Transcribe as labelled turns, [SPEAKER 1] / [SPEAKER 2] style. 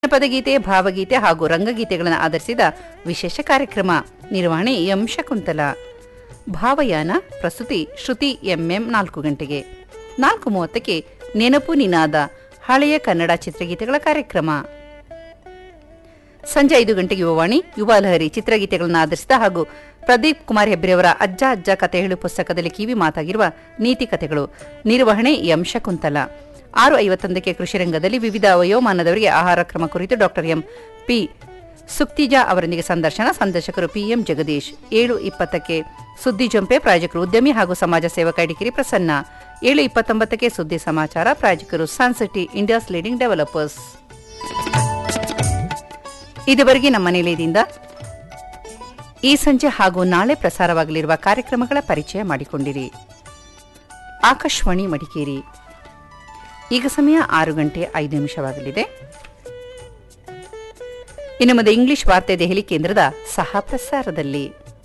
[SPEAKER 1] ಜನಪದಗೀತೆ ಭಾವಗೀತೆ ಹಾಗೂ ರಂಗಗೀತೆಗಳನ್ನು ಆಧರಿಸಿದ ವಿಶೇಷ ಕಾರ್ಯಕ್ರಮ ನಿರ್ವಹಣೆ ಎಂ ಶಕುಂತಲ ಭಾವಯಾನ ಪ್ರಸ್ತುತಿ ಶ್ರುತಿ ಎಂಎಂ ನಾಲ್ಕು ಗಂಟೆಗೆ ನಾಲ್ಕು ಮೂವತ್ತಕ್ಕೆ ನೆನಪು ನಿನಾದ ಹಳೆಯ ಕನ್ನಡ ಚಿತ್ರಗೀತೆಗಳ ಕಾರ್ಯಕ್ರಮ ಸಂಜೆ ಐದು ಗಂಟೆಗೆ ಯುವವಾಣಿ ಯುವ ಲಹರಿ ಚಿತ್ರಗೀತೆಗಳನ್ನು ಆಧರಿಸಿದ ಹಾಗೂ ಪ್ರದೀಪ್ ಕುಮಾರ್ ಹೆಬ್ರೆಯವರ ಅಜ್ಜ ಅಜ್ಜ ಕತೆ ಹೇಳು ಪುಸ್ತಕದಲ್ಲಿ ಕಿವಿ ಮಾತಾಗಿರುವ ನೀತಿ ಕಥೆಗಳು ನಿರ್ವಹಣೆ ಎಂ ಶಕುಂತಲ ಆರು ಐವತ್ತೊಂದಕ್ಕೆ ಕೃಷಿ ರಂಗದಲ್ಲಿ ವಿವಿಧ ವಯೋಮಾನದವರಿಗೆ ಆಹಾರ ಕ್ರಮ ಕುರಿತು ಡಾಕ್ಟರ್ ಎಂ ಪಿ ಸುಕ್ತಿಜಾ ಅವರೊಂದಿಗೆ ಸಂದರ್ಶನ ಸಂದರ್ಶಕರು ಪಿಎಂ ಜಗದೀಶ್ ಏಳು ಇಪ್ಪತ್ತಕ್ಕೆ ಸುದ್ದಿ ಜಂಪೆ ಪ್ರಾಯೋಜಕರು ಉದ್ಯಮಿ ಹಾಗೂ ಸಮಾಜ ಸೇವಕ ಇಡಿಕಿರಿ ಪ್ರಸನ್ನ ಏಳು ಇಪ್ಪತ್ತೊಂಬತ್ತಕ್ಕೆ ಸುದ್ದಿ ಸಮಾಚಾರ ಪ್ರಾಯೋಜಕರು ಸನ್ಸಿಟಿ ಇಂಡಿಯಾಸ್ ಲೀಡಿಂಗ್ ಡೆವಲಪರ್ಸ್ ಇದುವರೆಗೆ ನಮ್ಮ ನಿಲಯದಿಂದ ಈ ಸಂಜೆ ಹಾಗೂ ನಾಳೆ ಪ್ರಸಾರವಾಗಲಿರುವ ಕಾರ್ಯಕ್ರಮಗಳ ಪರಿಚಯ ಮಾಡಿಕೊಂಡಿರಿ ಆಕಾಶವಾಣಿ ಮಡಿಕೇರಿ ಈಗ ಸಮಯ ಆರು ಗಂಟೆ ಐದು ನಿಮಿಷವಾಗಲಿದೆ ಇನ್ನು ಮುಂದೆ ಇಂಗ್ಲಿಷ್ ವಾರ್ತೆ ದೆಹಲಿ ಕೇಂದ್ರದ ಸಹ ಪ್ರಸಾರದಲ್ಲಿ